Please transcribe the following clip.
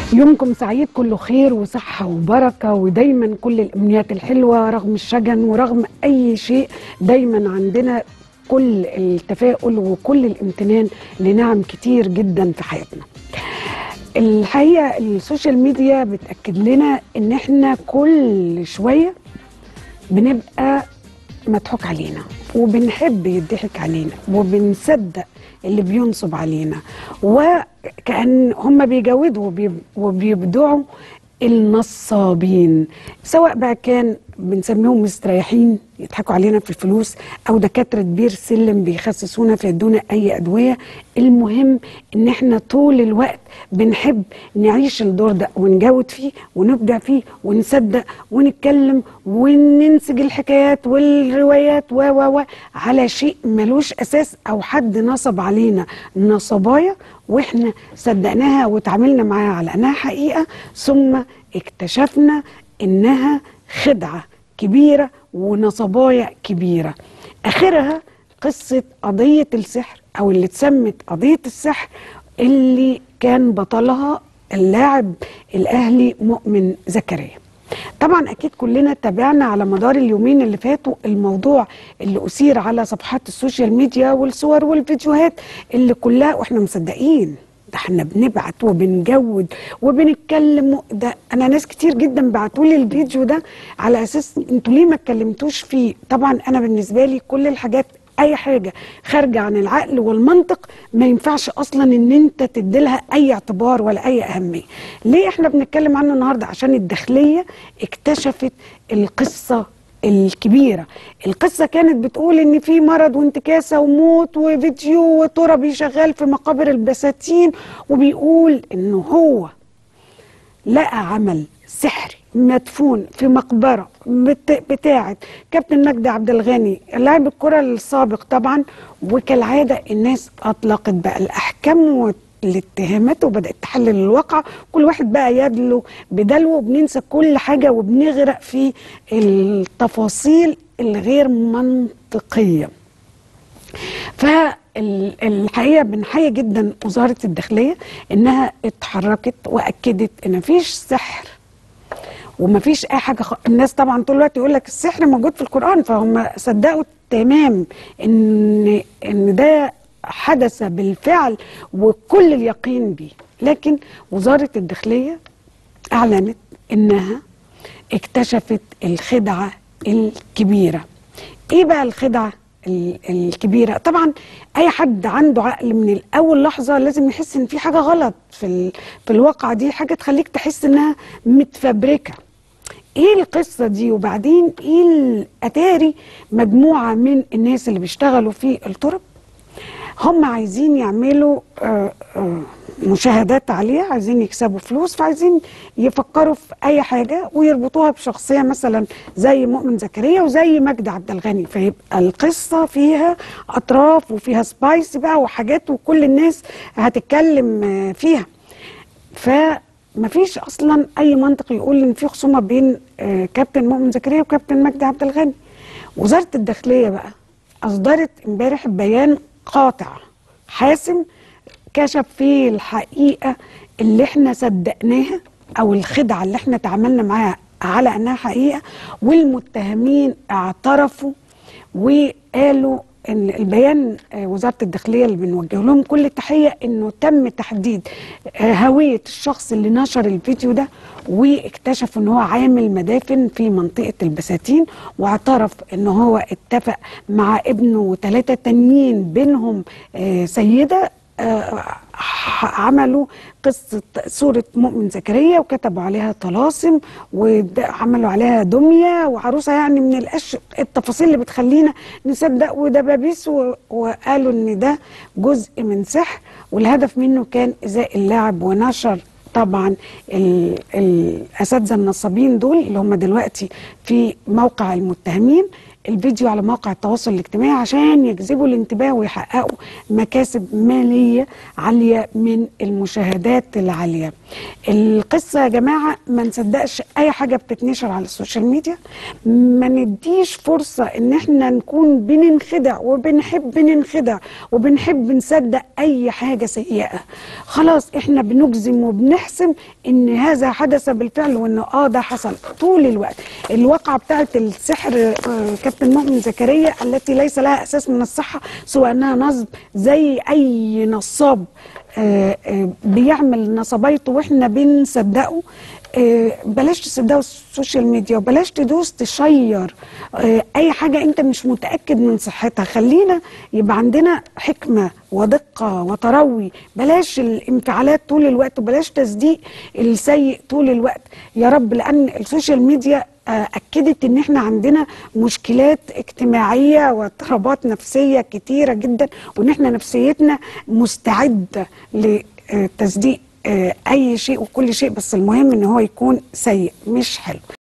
يومكم سعيد كله خير وصحة وبركة ودايما كل الأمنيات الحلوة رغم الشجن ورغم أي شيء دايما عندنا كل التفاؤل وكل الامتنان لنعم كتير جدا في حياتنا الحقيقة السوشيال ميديا بتأكد لنا ان احنا كل شوية بنبقى مضحوك علينا وبنحب يضحك علينا وبنصدق اللي بينصب علينا وكأن هم بيجودوا وبيب- وبيبدعوا النصابين سواء بقى كان بنسميهم مستريحين يضحكوا علينا في الفلوس او دكاتره بير سلم بيخسسونا فيدونا اي ادويه المهم ان احنا طول الوقت بنحب نعيش الدور ده ونجود فيه ونبدع فيه ونصدق ونتكلم وننسج الحكايات والروايات و و و على شيء ملوش اساس او حد نصب علينا نصبايا واحنا صدقناها وتعاملنا معاها على انها حقيقه ثم اكتشفنا انها خدعه كبيره ونصبايا كبيره اخرها قصه قضيه السحر او اللي اتسمت قضيه السحر اللي كان بطلها اللاعب الاهلي مؤمن زكريا طبعا اكيد كلنا تابعنا على مدار اليومين اللي فاتوا الموضوع اللي اثير على صفحات السوشيال ميديا والصور والفيديوهات اللي كلها واحنا مصدقين ده احنا بنبعت وبنجود وبنتكلم و- ده انا ناس كتير جدا بعتوا لي الفيديو ده على اساس انتوا ليه ما اتكلمتوش فيه طبعا انا بالنسبه لي كل الحاجات اي حاجه خارجه عن العقل والمنطق ما ينفعش اصلا ان انت تديلها اي اعتبار ولا اي اهميه ليه احنا بنتكلم عنه النهارده عشان الداخليه اكتشفت القصه الكبيره القصه كانت بتقول ان في مرض وانتكاسه وموت وفيديو وتربي شغال في مقابر البساتين وبيقول انه هو لقى عمل سحري مدفون في مقبره بت- بتاعه كابتن مجدي عبد الغني لاعب الكره السابق طبعا وكالعاده الناس اطلقت بقى الاحكام والاتهامات وبدات تحلل الواقع كل واحد بقى يدلو بدلو وبننسى كل حاجه وبنغرق في التفاصيل الغير منطقيه فالحقيقه بنحيي جدا وزاره الداخليه انها اتحركت واكدت ان مفيش سحر ومفيش اي حاجه خ... الناس طبعا طول الوقت يقول لك السحر موجود في القران فهم صدقوا تمام ان ان ده حدث بالفعل وكل اليقين بيه لكن وزاره الداخليه اعلنت انها اكتشفت الخدعه الكبيره ايه بقى الخدعه ال- الكبيره طبعا اي حد عنده عقل من الاول لحظه لازم يحس ان في حاجه غلط في ال... في الواقعه دي حاجه تخليك تحس انها متفبركه ايه القصه دي وبعدين ايه الاتاري مجموعه من الناس اللي بيشتغلوا في الطرق هم عايزين يعملوا آه، آه، مشاهدات عالية عايزين يكسبوا فلوس فعايزين يفكروا في أي حاجة ويربطوها بشخصية مثلا زي مؤمن زكريا وزي مجدي عبد الغني فيبقى القصة فيها أطراف وفيها سبايسي بقى وحاجات وكل الناس هتتكلم آه، فيها فمفيش أصلا أي منطق يقول إن في خصومة بين آه، كابتن مؤمن زكريا وكابتن مجدي عبد الغني وزارة الداخلية بقى أصدرت امبارح بيان قاطع حاسم كشف فيه الحقيقة اللي احنا صدقناها أو الخدعة اللي احنا تعاملنا معاها على أنها حقيقة والمتهمين اعترفوا وقالوا ان البيان آه، وزاره الداخليه اللي بنوجه لهم كل التحيه انه تم تحديد آه، هويه الشخص اللي نشر الفيديو ده واكتشفوا ان هو عامل مدافن في منطقه البساتين واعترف ان هو اتفق مع ابنه وثلاثه تانيين بينهم آه، سيده آه، ح- عملوا قصة صورة مؤمن زكريا وكتبوا عليها طلاسم وعملوا عليها دمية وعروسة يعني من الأش التفاصيل اللي بتخلينا نصدق ودبابيس و- وقالوا إن ده جزء من سحر والهدف منه كان إزاء اللاعب ونشر طبعا ال- الاساتذه النصابين دول اللي هم دلوقتي في موقع المتهمين الفيديو على مواقع التواصل الاجتماعي عشان يجذبوا الانتباه ويحققوا مكاسب ماليه عاليه من المشاهدات العاليه القصه يا جماعه ما نصدقش اي حاجه بتتنشر على السوشيال ميديا ما نديش فرصه ان احنا نكون بننخدع وبنحب ننخدع وبنحب نصدق اي حاجه سيئه خلاص احنا بنجزم وبنحسم ان هذا حدث بالفعل وان اه ده حصل طول الوقت الواقعه بتاعت السحر آه، كابتن مؤمن زكريا التي ليس لها اساس من الصحه سوى انها نصب زي اي نصاب آه، آه، بيعمل نصبايته واحنا بنصدقه آه، بلاش تصدقوا السوشيال ميديا وبلاش تدوس تشير آه، اي حاجه انت مش متاكد من صحتها خلينا يبقى عندنا حكمه ودقه وتروي بلاش الانفعالات طول الوقت وبلاش تصديق السيء طول الوقت يا رب لان السوشيال ميديا آه، اكدت ان احنا عندنا مشكلات اجتماعيه واضطرابات نفسيه كتيره جدا وان احنا نفسيتنا مستعده لتصديق آه، اي شيء وكل شيء بس المهم ان هو يكون سيء مش حلو